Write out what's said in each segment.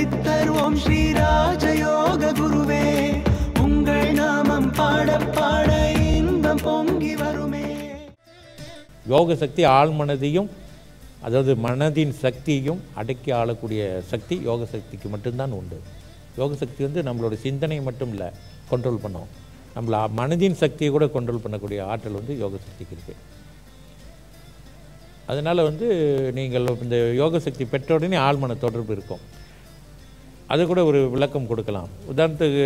சித்தர் ஓம் ஸ்ரீ ராஜயோக குருவே உங்கள் நாமம் பாட பாட இன்பம் பொங்கி வருமே யோக சக்தி ஆழ்மனதையும் அதாவது மனதின் சக்தியையும் அடக்கி ஆளக்கூடிய சக்தி யோக சக்திக்கு மட்டும்தான் உண்டு யோக சக்தி வந்து நம்மளோட சிந்தனை மட்டும் இல்லை கண்ட்ரோல் பண்ணும் நம்மள மனதின் சக்தியை கூட கண்ட்ரோல் பண்ணக்கூடிய ஆற்றல் வந்து யோக சக்திக்கு இருக்குது அதனால் வந்து நீங்கள் இந்த யோக சக்தி பெற்ற உடனே ஆழ்மன தொடர்பு இருக்கும் அது கூட ஒரு விளக்கம் கொடுக்கலாம் உதாரணத்துக்கு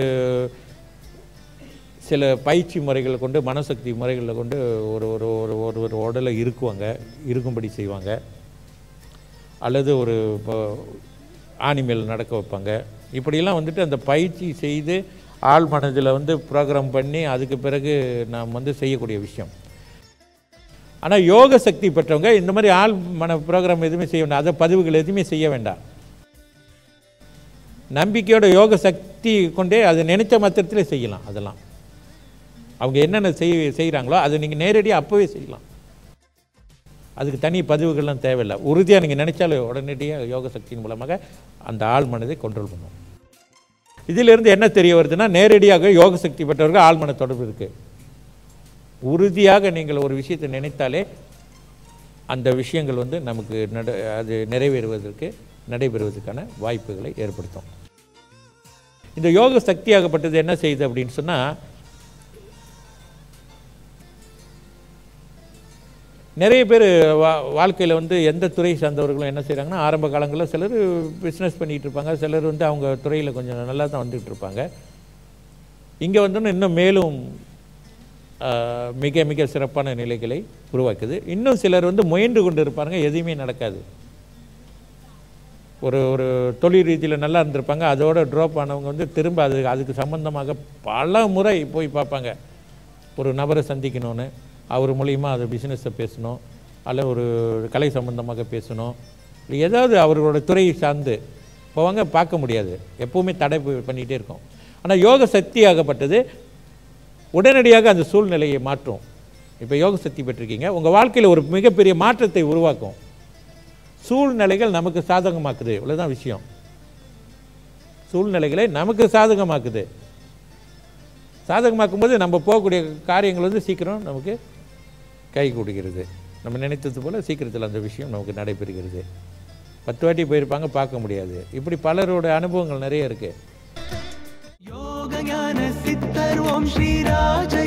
சில பயிற்சி முறைகளை கொண்டு மனசக்தி முறைகளை கொண்டு ஒரு ஒரு ஒரு ஒரு ஒரு உடலை இருக்குவாங்க இருக்கும்படி செய்வாங்க அல்லது ஒரு இப்போ ஆனிமேல் நடக்க வைப்பாங்க இப்படியெல்லாம் வந்துட்டு அந்த பயிற்சி செய்து ஆள் மனதில் வந்து ப்ரோக்ராம் பண்ணி அதுக்கு பிறகு நாம் வந்து செய்யக்கூடிய விஷயம் ஆனால் யோக சக்தி பெற்றவங்க இந்த மாதிரி ஆள் மன ப்ரோக்ராம் எதுவுமே செய்ய வேண்டாம் அதை பதிவுகள் எதுவுமே செய்ய வேண்டாம் நம்பிக்கையோட யோக சக்தி கொண்டே அதை நினைச்ச மாத்திரத்திலே செய்யலாம் அதெல்லாம் அவங்க என்னென்ன செய் செய்கிறாங்களோ அதை நீங்கள் நேரடியாக அப்போவே செய்யலாம் அதுக்கு தனி பதிவுகள்லாம் தேவையில்லை உறுதியாக நீங்கள் நினைச்சாலும் உடனடியாக யோக சக்தியின் மூலமாக அந்த ஆள் மனதை கண்ட்ரோல் பண்ணும் இதிலிருந்து என்ன தெரிய வருதுன்னா நேரடியாக யோக சக்தி பெற்றவர்கள் ஆழ்மன தொடர்பு இருக்குது உறுதியாக நீங்கள் ஒரு விஷயத்தை நினைத்தாலே அந்த விஷயங்கள் வந்து நமக்கு நட அது நிறைவேறுவதற்கு நடைபெறுவதற்கான வாய்ப்புகளை ஏற்படுத்தும் இந்த யோக சக்தியாகப்பட்டது என்ன செய்யுது அப்படின்னு சொன்னால் நிறைய பேர் வா வாழ்க்கையில் வந்து எந்த துறை சார்ந்தவர்களும் என்ன செய்கிறாங்கன்னா ஆரம்ப காலங்களில் சிலர் பிஸ்னஸ் பண்ணிகிட்டு இருப்பாங்க சிலர் வந்து அவங்க துறையில் கொஞ்சம் நல்லா தான் வந்துகிட்டு இருப்பாங்க இங்கே வந்தோன்னு இன்னும் மேலும் ஆஹ், மிக மிக சிறப்பான நிலைகளை உருவாக்குது இன்னும் சிலர் வந்து முயன்று கொண்டு இருப்பாங்க எதுவுமே நடக்காது ஒரு ஒரு தொழில் ரீதியில் நல்லா இருந்திருப்பாங்க அதோட ட்ராப் ஆனவங்க வந்து திரும்ப அது அதுக்கு சம்பந்தமாக பல முறை போய் பார்ப்பாங்க ஒரு நபரை சந்திக்கணும்னு அவர் மூலியமா அது பிஸ்னஸை பேசணும் அல்ல ஒரு கலை சம்பந்தமாக பேசணும் இல்லை ஏதாவது அவர்களோட துறையை சார்ந்து போவாங்க பார்க்க முடியாது எப்பவுமே தடை ப- பண்ணிகிட்டே இருக்கும் ஆனால் யோக சக்தியாகப்பட்டது உடனடியாக அந்த சூழ்நிலையை மாற்றும் இப்போ யோக சக்தி பெற்றிருக்கீங்க உங்கள் வாழ்க்கையில் ஒரு மிகப்பெரிய மாற்றத்தை உருவாக்கும் சூழ்நிலைகள் நமக்கு சாதகமாக்குது இவ்வளவுதான் விஷயம் சூழ்நிலைகளை நமக்கு சாதகமாக்குது சாதகமாக்கும் போது நம்ம போகக்கூடிய காரியங்கள் வந்து சீக்கிரம் நமக்கு கை கொடுக்கிறது நம்ம நினைத்தது போல சீக்கிரத்தில் அந்த விஷயம் நமக்கு நடைபெறுகிறது பத்து வாட்டி போயிருப்பாங்க பார்க்க முடியாது இப்படி பலரோட அனுபவங்கள் நிறைய இருக்குது யோக ஞான சித்தர் ஓம் ஸ்ரீ ராஜ